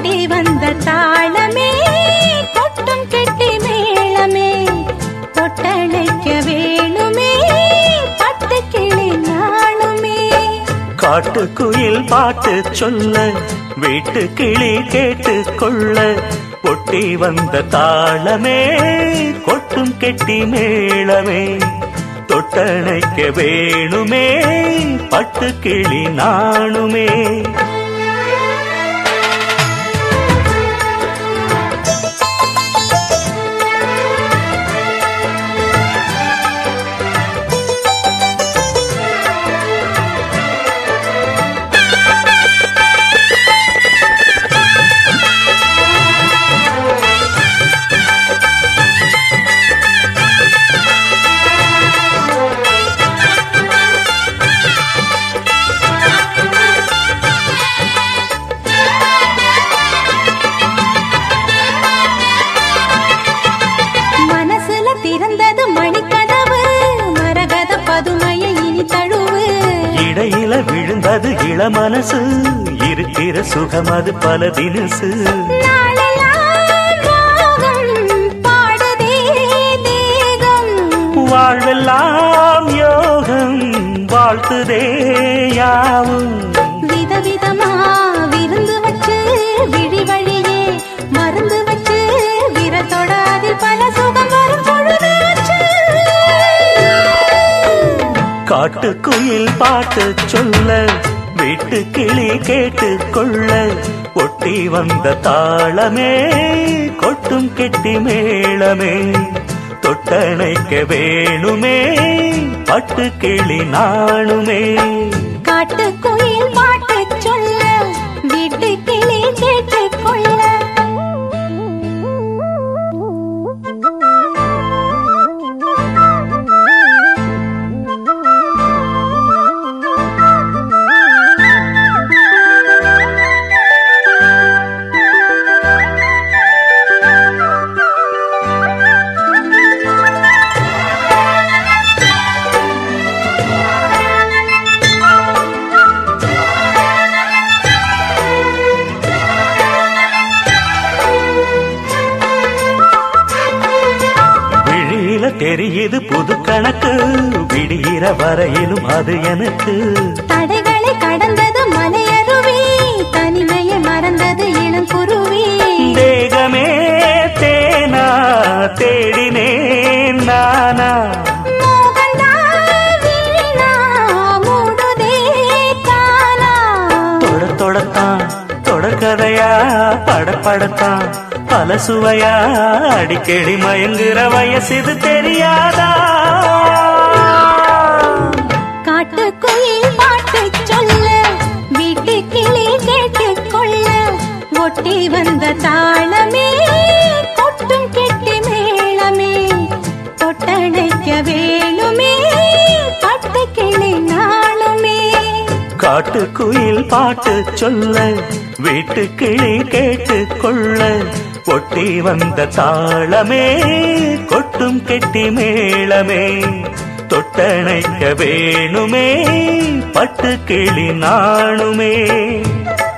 ஒட்டி வந்த தாளமே கொட்டும் கெட்டி மேளமே தொட்டழைக்க வேணுமே பட்டு கிளி நாளுமே காட்டுக்குயில் பாட்டு சொல்ல வீட்டு கிளி கேட்டு கொள்ள ஒட்டி வந்த தாளமே கொட்டும் கெட்டி மேளமே தொட்டணைக்க வேணுமே பட்டு கிளி நாணுமே மனசுல திறந்தது மணிக்கதவு மரகத பதுமையை இனி தழுவு இடையில விழுந்தது இளமனசு இருக்கிற சுகம் அது பல தினசு நாளெல்லாம் ராகம் பாடுதே தேகம் வாழ்வெல்லாம் யோகம் வாழ்த்துதே யாவும் விதவிதமா விருந்து வச்சு விழி வழியே மருந்து வச்சு விரத்தோட அதில் பல சுகம் வரும் பொழுதாச்சு காட்டுக்குயில் பாட்டு சொல்ல வீட்டு கிளி கேட்டு கொள்ள ஒட்டி வந்த தாளமே கொட்டும் கெட்டி மேளமே தொட்டணைக்க வேணுமே பட்டு கிளி நாணுமே காட்டு குயில் பாட்டு சொல்ல வீட்டு கிளி கேட்டு கொள்ள விழியில தெரியுது புது கணக்கு விடியிற வரையிலும் அது எனக்கு தடைகளை கடந்தது மலையருவி தனிமையை மறந்தது இளங்குருவி தேகமே தேனா தேடினேன் நானா மோகந்தான் வீணா மூடுதே தானா தொட தொடத்தான் தொடர்கதையா படப்படத்தான் பல சுவையா அடிக்கடி மயங்குற வயசு இது தெரியாதா காட்டு குயில் பாட்டு சொல்ல வீட்டு கிளி கேட்டு கொள்ள ஒட்டி வந்த தாளமே கொட்டும் கெட்டி மேளமே தொட்டடைக்க வேணுமே பட்டு கிளி நாளுமே காட்டுக்குயில் பாட்டு சொல்ல வீட்டு கிளி கேட்டு கொள்ள ஒட்டி வந்த தாளமே கொட்டும் கெட்டி மேளமே தொட்டணைக்க வேணுமே பட்டு கிளி நாணுமே